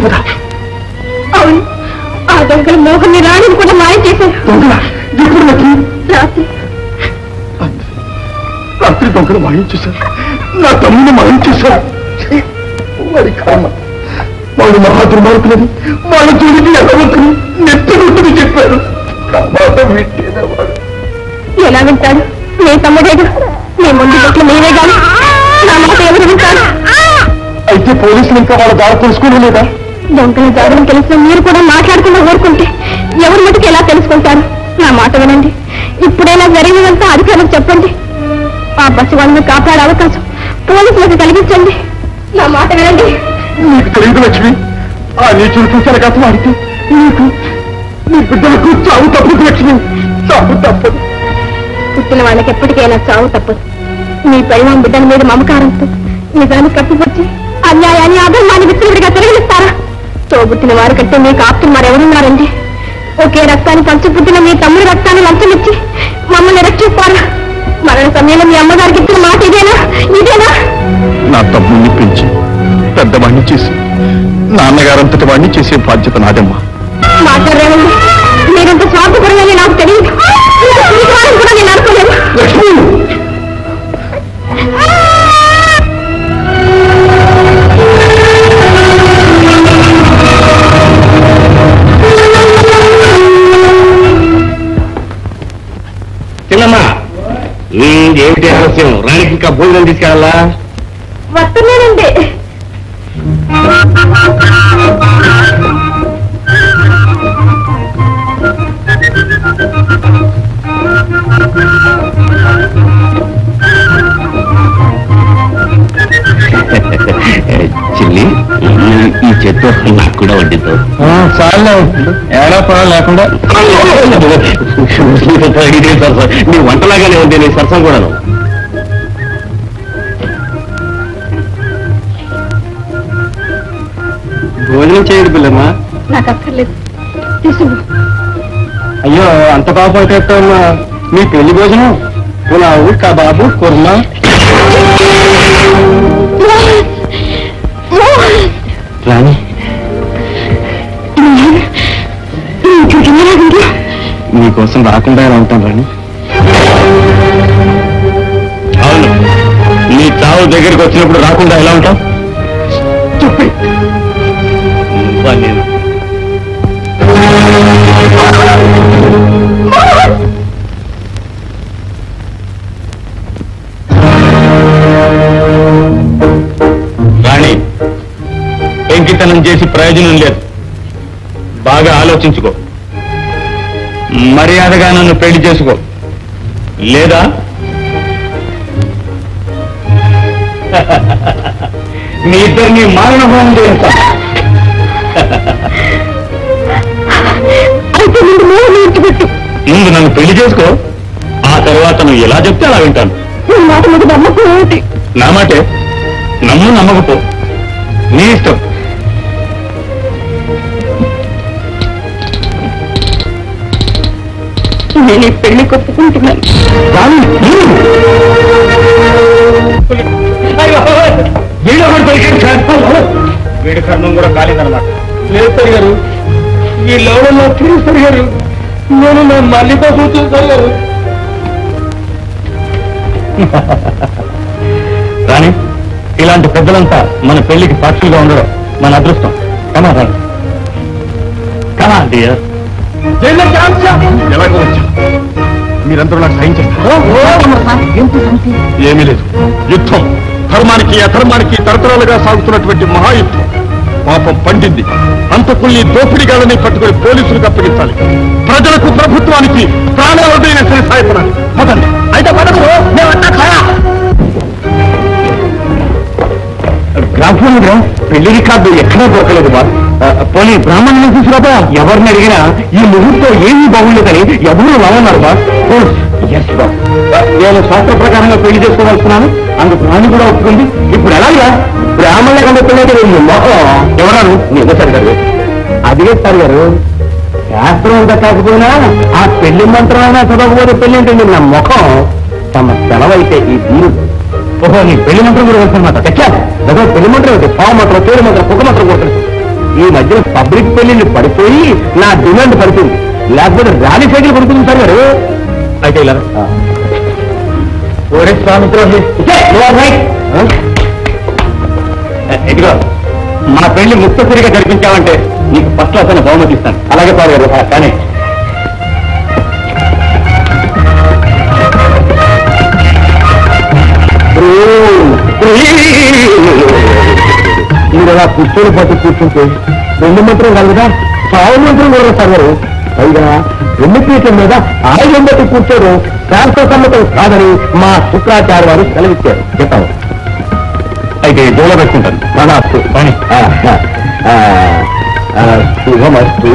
తప్పదా అవును ఆ దొంగలు మోహన్ రాణిని కూడా మాయం చేశారు దొంగల ఎప్పుడు వచ్చి రాత్రి రాత్రి దొంగలు మాయం చేశారు నా తమ్ముని మాయం చేశారు ఛీ, వాడి కర్మ వాళ్ళు మహా దుర్మార్గులని వాళ్ళ జోలికి ఎదవద్దని నెత్తినొట్టుని చెప్పారు ప్రమాదం వింటేనే వాడు ఎలా వింటాడు నీ తమ్ముడేగా నీ ముందు చెట్లు మీరే గాని నా మాట ఎవరు వింటారు అయితే పోలీసులు ఇంకా వాళ్ళ దారి తెలుసుకోలేదా దొంగల జాగ్రత్త తెలిసిన మీరు కూడా మాట్లాడకుండా ఊరుకుంటే ఎవరి మటుకు ఎలా తెలుసుకుంటారు నా మాట వినండి ఇప్పుడైనా జరిగినంత అధికారులకు చెప్పండి ఆ బస్సు వాళ్ళని కాపాడే అవకాశం పోలీసులకు కలిగించండి నా మాట వినండి నీకు తెలియదు లక్ష్మి ఆ నీచులు చూసిన కథ వాడితే నీకు నీ బిడ్డలకు చావు తప్పదు లక్ష్మి చావు తప్పదు పుట్టిన వాళ్ళకి ఎప్పటికైనా చావు తప్పదు మీ పరిణామ బిడ్డల మీద మమకారంతో నిజాన్ని కప్పిపుచ్చి అన్యాయాన్ని అధర్మాన్ని విచ్చలవిడిగా తిరగలిస్తారా తోబుట్టిన వారి కంటే మీకు ఆప్తులు మరెవరున్నారండి ఒకే రక్తాన్ని పంచిపుట్టిన మీ తమ్ముడి రక్తాన్ని లంచమిచ్చి మమ్మల్ని రక్షిస్తారా మరణ సమయంలో మీ అమ్మగారికి ఇచ్చిన మాట ఇదేనా ఇదేనా నా తమ్ముడిని పెంచి పెద్దవాణ్ణి చేసి నాన్నగారంతటి వాణ్ణి చేసే బాధ్యత నాదమ్మా మాట్లాడరేమండి మీరంత స్వార్థపరమని నాకు తెలియదు ఇంత పిరికివారని కూడా నేను అనుకోలేదు లక్ష్మి చిన్నమ్మా ఉమ్, ఏమిటి ఆలస్యం రానికి ఇంకా భోజనం తీసుకెళ్ళాలా వస్తున్నానండి చిల్లి ఈ చెట్టు నాకు కూడా వడ్డీతో చాలా ఏడా పొడ లేకుండా ఇదే సరసం నీ వంటలాగానే ఉంది నీ సరసం కూడాను భోజనం చేయడు పిల్లమ్మా నాకు అక్కర్లేదు తీసుకు అయ్యో అంత బాగుపడేటమ్మా మీ పెళ్లి భోజనం పులావు కబాబు కుర్మా రాణి మీకోసం రాకుండా ఎలా ఉంటాను రాణి అవును నీ చావు దగ్గరికి వచ్చినప్పుడు రాకుండా ఎలా ఉంటావు చెప్పి నువ్వా నేను రాణి పెంకితనం చేసి ప్రయోజనం లేదు బాగా ఆలోచించుకో మర్యాదగా నన్ను పెళ్లి చేసుకో లేదా మీ ఇద్దరిని మారణహోమం చేస్తాను అయితే ముందు మోహన్ విడిచిపెట్టు ముందు నన్ను పెళ్లి చేసుకో ఆ తర్వాత నువ్వు ఎలా చెప్తే అలా వింటాను నీ మాట మీద నమ్మకం ఏమిటి నా మాటే నమ్ము నమ్మకపో నీ ఇష్టం నేను ఈ పెళ్లి కొప్పుకుంటున్నాను రాణి, నువ్వు. వీడు ఒకడు దొరికాడు సార్. వీడి కర్మం కూడా కాలేదన్నమాట లేదు గారు ఈ లోడంలో తిరిగి గారు నేను నా మల్లితో కూర్చుంటారు గారు రాణి ఇలాంటి పెద్దలంతా మన పెళ్లికి సాక్షులుగా ఉండడం మన అదృష్టం కమా రాణి కమా డియర్ ఎలాగో వచ్చా మీరందరూ నాకు సహాయం చేస్తారు ఏమీ లేదు యుద్ధం ధర్మానికి అధర్మానికి తరతరాలుగా సాగుతున్నటువంటి మహాయుద్ధం పాపం పండింది అంతకుల్ని దోపిడిగాళ్ళని పట్టుకుని పోలీసులకు అప్పగించాలి ప్రజలకు ప్రభుత్వానికి ప్రాణాలైన సరే సాయపడాలి పదండి అయితే పదకు గ్రాఫంలో పెళ్లి రికార్డు ఎక్కడా దొరకలేదు బా ఆ, పోనీ బ్రాహ్మణులు తీసుకురాబా ఎవరిని అడిగినా ఈ ముహూర్తం ఏమీ బాగుండదని ఎవరు రావన్నారు బా ఎస్ బా నేను శాస్త్ర ప్రకారంగా పెళ్లి చేసుకోవాల్సినాను అందుకు నాని కూడా ఒప్పుకుంది ఇప్పుడు ఎలాగా బ్రాహ్మణుల కంటే పెళ్ళైతే నేను మొహం ఎవరాను నేను సార్ గారు అదిగే సార్ గారు శాస్త్రం అంతా కాకపోయినా ఆ పెళ్లి మంత్రం అయినా చదవకపోతే పెళ్లి ఏంటండి నా ముఖం తమ సెలవైతే ఈ దీని ఓహో నీ పెళ్లి మంత్రం కూడా తెలుసు అనమాట తెచ్చాను దగ్గర పెళ్లి మంత్రం ఏంటి పావు మంత్రం పేరు మంత్రం పొగ మంత్రం కూడా తెలుసు ఈ మధ్యన పబ్లిక్ పెళ్లిళ్ళు పడిపోయి నా డిమాండ్ పడుతుంది లేకపోతే ర్యాలీ సైకిల్ పడుతుంది సార్ గారు అయితే ఇలా ఓరే స్వామిద్రోహి ఇదిగో మన పెళ్లి ముక్తసరిగా జరిపించావంటే నీకు ఫస్ట్ క్లాస్ అనే బహుమతి ఇస్తాను అలాగే సార్ గారు కానీ మీరు అలా కూర్చొని పట్టు కూర్చుంటే రెండు మంత్రం కాదు కదా చావు మంత్రం కూడా సార్ గారు పైగా రెండు పీఠం మీద ఆయుధం బట్టి కూర్చోరు శాస్త్ర సమ్మతం కాదని మా శుక్రాచార్య వారు సెలవిచ్చారు చెప్పాము అయితే జోలో పెట్టుకుంటాను ప్రణాస్తు పని శుభమస్తు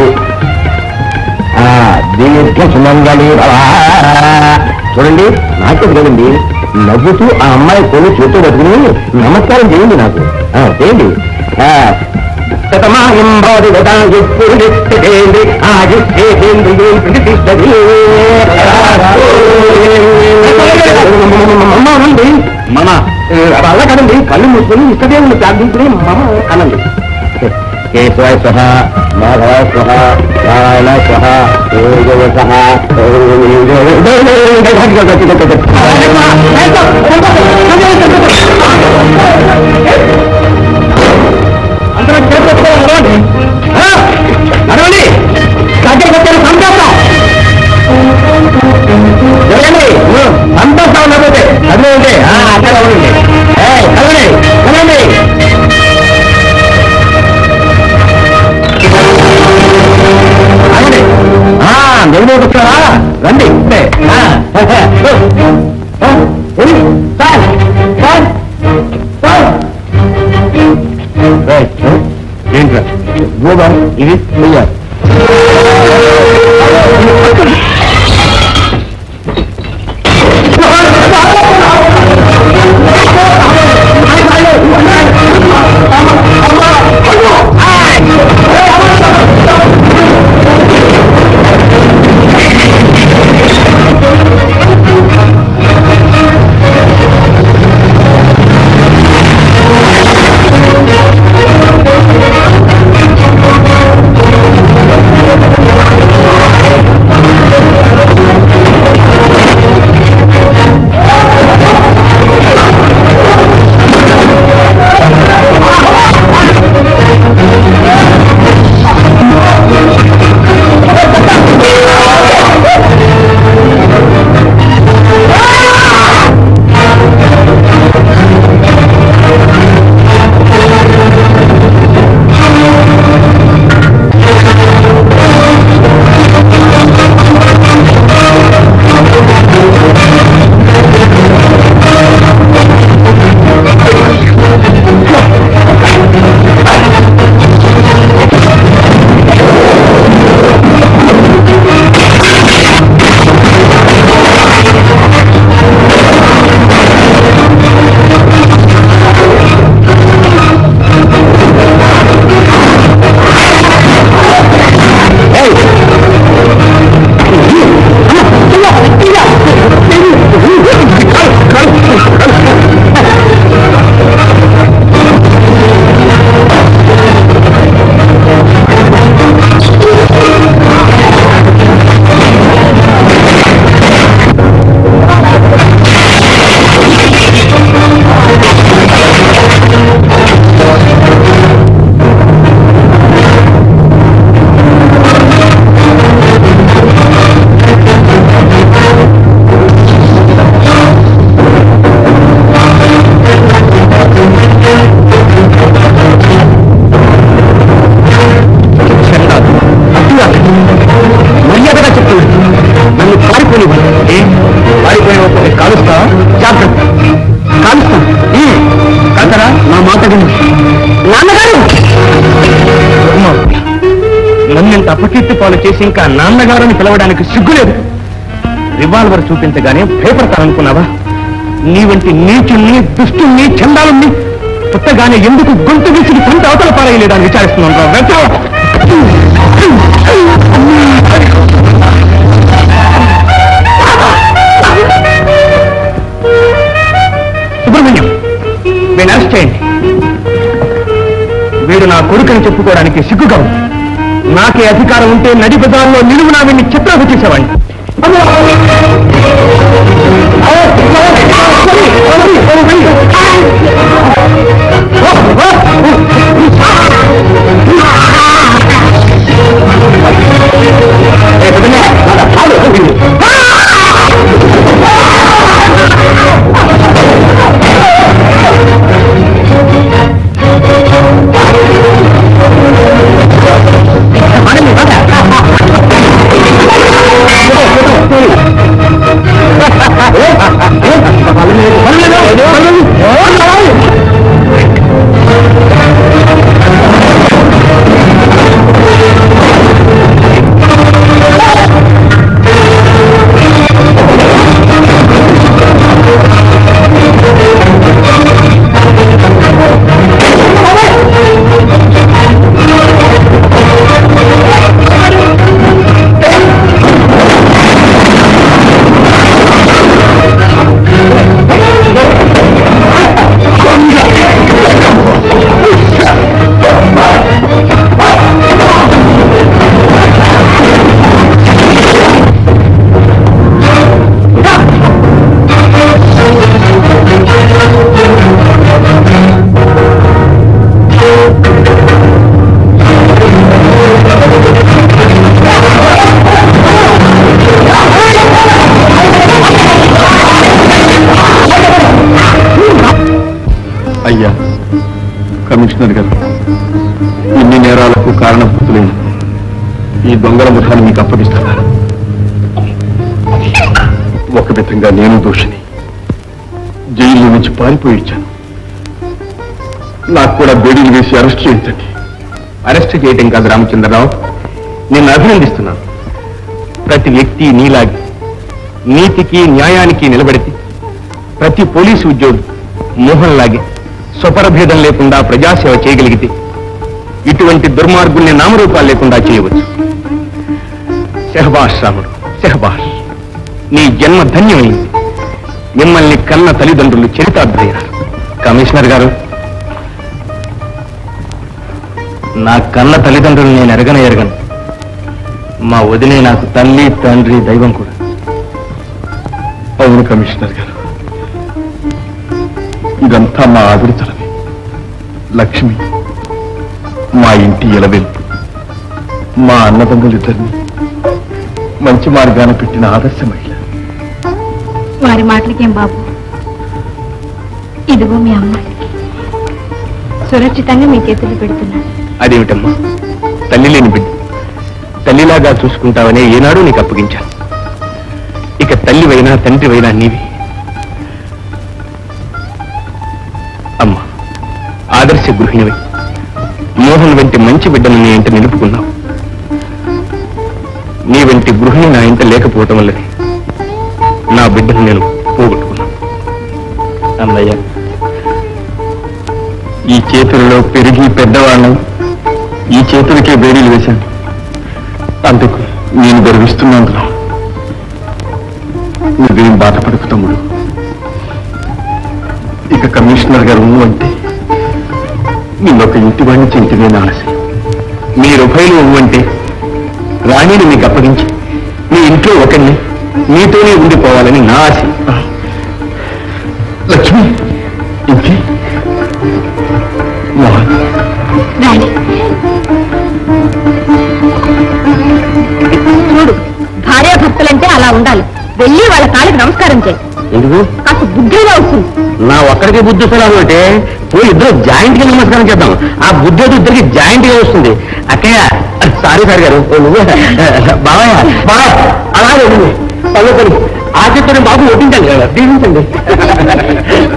దీర్ఘ సుమంగళి చూడండి నాకే కదండి నవ్వుతూ ఆ అమ్మాయి కొని చేతితో పట్టుకుని నమస్కారం చేయండి నాకు ఆ, చేయండి ఆ, శతమానం భవతి గతాంగి ఆగిస్తేంద్రియం ప్రతిష్టది మమ్మ అనండి మమ అలా కదండి కళ్ళు మూసుకొని ఇష్టదేవుని ప్రార్థించుకుని మమ అనండి కేశవాయ స్వహ మాధవాయ స్వహ నారాయణ స్వహ యోగవ సహ అరవండి దగ్గరికి వచ్చారు సంతోషం జరగండి సంతోషం ఉండకపోతే చదువు ఉంటే అక్కడ ఉండండి చదవండి చదవండి ఆగండి నెల్లూరు వచ్చారా రండి ఇప్పుడే. ఆ, ఆ, ఏయ్, సార్, సార్, సార్. రేయ్, ఏంట్రా గోబా ఇది చెయ్య మర్యాదగా చెప్తున్నాను నన్ను పారిపోయి పారిపోయిన కాలుస్తా జాగ్రత్త కాలుస్తా కాకరా నా మాట విను నాన్నగారు నన్ను ఇంత అపకీర్తి పాలు చేసి ఇంకా నాన్నగారని పిలవడానికి సిగ్గులేదు రివాల్వర్ చూపించగానే భయపడతాననుకున్నావా నీ వంటి నీచుల్ని దుష్టుల్ని చండాలుల్ని పుట్టగానే ఎందుకు గొంతు విసిరి కొంత అవతల పారేయలేదని విచారిస్తున్నాను రా వెళ్తావా? సుబ్రహ్మణ్యం వీళ్ళు అరెస్ట్ చేయండి వీడు నా కొడుకని చెప్పుకోవడానికి సిగ్గుగా ఉంది నాకే అధికారం ఉంటే నడి బజార్లో నిలువునా వీడిని చిత్రకు చేసేవాడిని అయ్యా కమిషనర్ గారు ఇన్ని నేరాలకు కారణభూతులైన ఈ దొంగల ముఠాన్ని మీకు అప్పగిస్తారా ఒక విధంగా నేను దోషిని జైలు నుంచి పారిపోయి ఇచ్చాను నాకు కూడా బేడీలు వేసి అరెస్ట్ చేయించండి అరెస్ట్ చేయటం కాదు రామచంద్రరావు నిన్ను అభినందిస్తున్నాను ప్రతి వ్యక్తి నీలాగి నీతికి న్యాయానికి నిలబడితే ప్రతి పోలీసు ఉద్యోగి మోహన్ లాగే స్వపరభేదం లేకుండా ప్రజాసేవ చేయగలిగితే ఇటువంటి దుర్మార్గుల్ని నామరూపాలు లేకుండా చేయవచ్చు శహబాష్ రాముడు శహబాష్ నీ జన్మ ధన్యమైంది మిమ్మల్ని కన్న తల్లిదండ్రులు చరితార్థయ్యారు కమిషనర్ గారు నా కన్న తల్లిదండ్రులు నేను ఎరగన ఎరగను మా వదిలే నాకు తల్లి తండ్రి దైవం కూడా అవును కమిషనర్ గారు ఇదంతా మా ఆవిడతలమే లక్ష్మి మా ఇంటి ఎలవెల్పు మా అన్నదమ్ములిద్దరిని మంచి మార్గాన పెట్టిన ఆదర్శ మహిళ వారి మాటలకేం బాబు ఇదిగో మీ అమ్మాయి సురక్షితంగా మీ చేతులు పెడుతున్నాను అదేమిటమ్మా తల్లి లేని బిడ్డ తల్లిలాగా చూసుకుంటావనే ఏనాడు నీకు అప్పగించాను ఇక తల్లివైనా తండ్రివైనా నీవి అమ్మా ఆదర్శ గృహిణివి మోహన్ వంటి మంచి బిడ్డను నీ ఇంట నిలుపుకున్నావు నీ వంటి గృహిణి నా ఇంట లేకపోవటం వల్లనే నా బిడ్డను నేను పోగొట్టుకున్నాను అన్నయ్య ఈ చేతులలో పెరిగి పెద్దవాళ్ళం ఈ చేతులకే వేడీలు వేశాను అందుకు నేను గర్విస్తున్నందున నువ్వేం బాధపడకు తమ్ముడు ఇక కమిషనర్ గారు ఊ అంటే నిన్నొక ఇంటి వాడిని చెంటిదే నా ఆశ మీరు ఉభయలు అంటే రాణిని మీకు అప్పగించి మీ ఇంట్లో ఒకరిని మీతోనే ఉండిపోవాలని నా ఆశ లక్ష్మి ఇంకే మోహన్ రాణి చూడు భార్యాభర్తలంటే అలా ఉండాలి వెళ్ళి వాళ్ళ కాళ్ళకి నమస్కారం చేయి ఎందుకు కాస్త బుద్ధిగా వస్తుంది నా ఒక్కడికి బుద్ధి వస్తుంది అంటే పోయి ఇద్దరు జాయింట్ గా నమస్కారం చేద్దాం ఆ బుద్ధి అయితే ఇద్దరికి జాయింట్ గా వస్తుంది అక్కయ్య సారీ సార్ గారు ఓ నువ్వే బావయ్య బావయ్య అలాగే నువ్వు పల్లె పని ఆ చెట్టుని బాబు ఒప్పించండి కదా దీవించండి